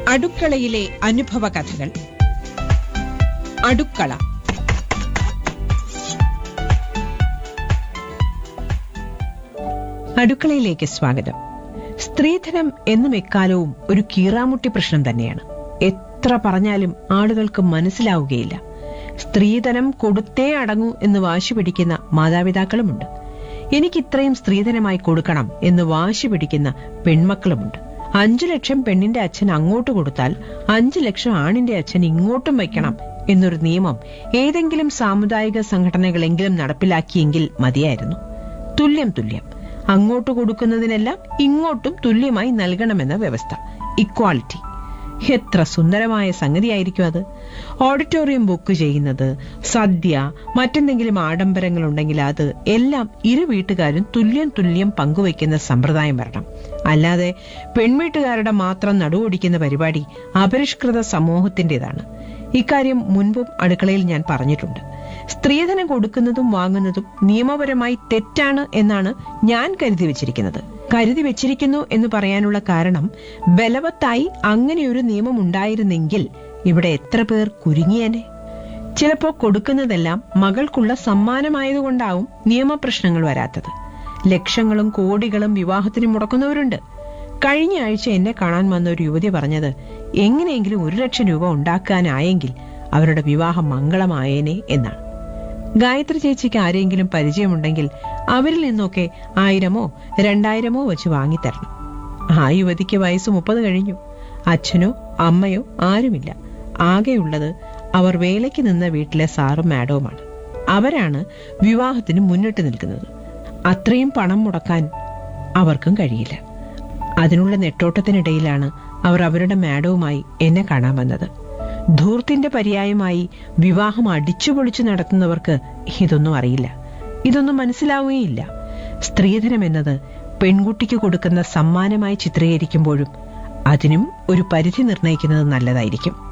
അടുക്കളയിലെ അനുഭവ കഥകൾ അടുക്കള അടുക്കളയിലേക്ക് സ്വാഗതം സ്ത്രീധനം എന്നും എക്കാലവും ഒരു കീറാമുട്ടി പ്രശ്നം തന്നെയാണ് എത്ര പറഞ്ഞാലും ആളുകൾക്ക് മനസ്സിലാവുകയില്ല സ്ത്രീധനം കൊടുത്തേ അടങ്ങൂ എന്ന് വാശി പിടിക്കുന്ന മാതാപിതാക്കളുമുണ്ട് എനിക്ക് ഇത്രയും സ്ത്രീധനമായി കൊടുക്കണം എന്ന് വാശി പിടിക്കുന്ന പെൺമക്കളുമുണ്ട് അഞ്ചു ലക്ഷം പെണ്ണിന്റെ അച്ഛൻ അങ്ങോട്ട് കൊടുത്താൽ അഞ്ചു ലക്ഷം ആണിന്റെ അച്ഛൻ ഇങ്ങോട്ടും വയ്ക്കണം എന്നൊരു നിയമം ഏതെങ്കിലും സാമുദായിക സംഘടനകളെങ്കിലും നടപ്പിലാക്കിയെങ്കിൽ മതിയായിരുന്നു തുല്യം തുല്യം അങ്ങോട്ട് കൊടുക്കുന്നതിനെല്ലാം ഇങ്ങോട്ടും തുല്യമായി നൽകണമെന്ന വ്യവസ്ഥ ഇക്വാളിറ്റി എത്ര സുന്ദരമായ സംഗതിയായിരിക്കും അത് ഓഡിറ്റോറിയം ബുക്ക് ചെയ്യുന്നത് സദ്യ മറ്റെന്തെങ്കിലും ആഡംബരങ്ങൾ ഉണ്ടെങ്കിൽ അത് എല്ലാം ഇരു വീട്ടുകാരും തുല്യം തുല്യം പങ്കുവയ്ക്കുന്ന സമ്പ്രദായം വരണം അല്ലാതെ പെൺവീട്ടുകാരുടെ മാത്രം നടുവൊടിക്കുന്ന പരിപാടി അപരിഷ്കൃത സമൂഹത്തിന്റേതാണ് ഇക്കാര്യം മുൻപും അടുക്കളയിൽ ഞാൻ പറഞ്ഞിട്ടുണ്ട് സ്ത്രീധനം കൊടുക്കുന്നതും വാങ്ങുന്നതും നിയമപരമായി തെറ്റാണ് എന്നാണ് ഞാൻ കരുതി വെച്ചിരിക്കുന്നത് കരുതി വെച്ചിരിക്കുന്നു എന്ന് പറയാനുള്ള കാരണം ബലവത്തായി അങ്ങനെയൊരു നിയമം ഉണ്ടായിരുന്നെങ്കിൽ ഇവിടെ എത്ര പേർ കുരുങ്ങിയേനെ ചിലപ്പോ കൊടുക്കുന്നതെല്ലാം മകൾക്കുള്ള സമ്മാനമായതുകൊണ്ടാവും നിയമപ്രശ്നങ്ങൾ വരാത്തത് ലക്ഷങ്ങളും കോടികളും വിവാഹത്തിന് മുടക്കുന്നവരുണ്ട് കഴിഞ്ഞ ആഴ്ച എന്നെ കാണാൻ വന്ന ഒരു യുവതി പറഞ്ഞത് എങ്ങനെയെങ്കിലും ഒരു ലക്ഷം രൂപ ഉണ്ടാക്കാനായെങ്കിൽ അവരുടെ വിവാഹം മംഗളമായേനെ എന്നാണ് ഗായത്രി ചേച്ചിക്ക് ആരെങ്കിലും പരിചയമുണ്ടെങ്കിൽ അവരിൽ നിന്നൊക്കെ ആയിരമോ രണ്ടായിരമോ വെച്ച് വാങ്ങിത്തരണം ആ യുവതിക്ക് വയസ്സ് മുപ്പത് കഴിഞ്ഞു അച്ഛനോ അമ്മയോ ആരുമില്ല ആകെയുള്ളത് അവർ വേലയ്ക്ക് നിന്ന വീട്ടിലെ സാറും മാഡവുമാണ് അവരാണ് വിവാഹത്തിന് മുന്നിട്ട് നിൽക്കുന്നത് അത്രയും പണം മുടക്കാൻ അവർക്കും കഴിയില്ല അതിനുള്ള നെട്ടോട്ടത്തിനിടയിലാണ് അവർ അവരുടെ മാഡവുമായി എന്നെ കാണാൻ വന്നത് ധൂർത്തിന്റെ പര്യായമായി വിവാഹം അടിച്ചുപൊളിച്ചു നടത്തുന്നവർക്ക് ഇതൊന്നും അറിയില്ല ഇതൊന്നും മനസ്സിലാവുകയില്ല സ്ത്രീധനം എന്നത് പെൺകുട്ടിക്ക് കൊടുക്കുന്ന സമ്മാനമായി ചിത്രീകരിക്കുമ്പോഴും അതിനും ഒരു പരിധി നിർണയിക്കുന്നത് നല്ലതായിരിക്കും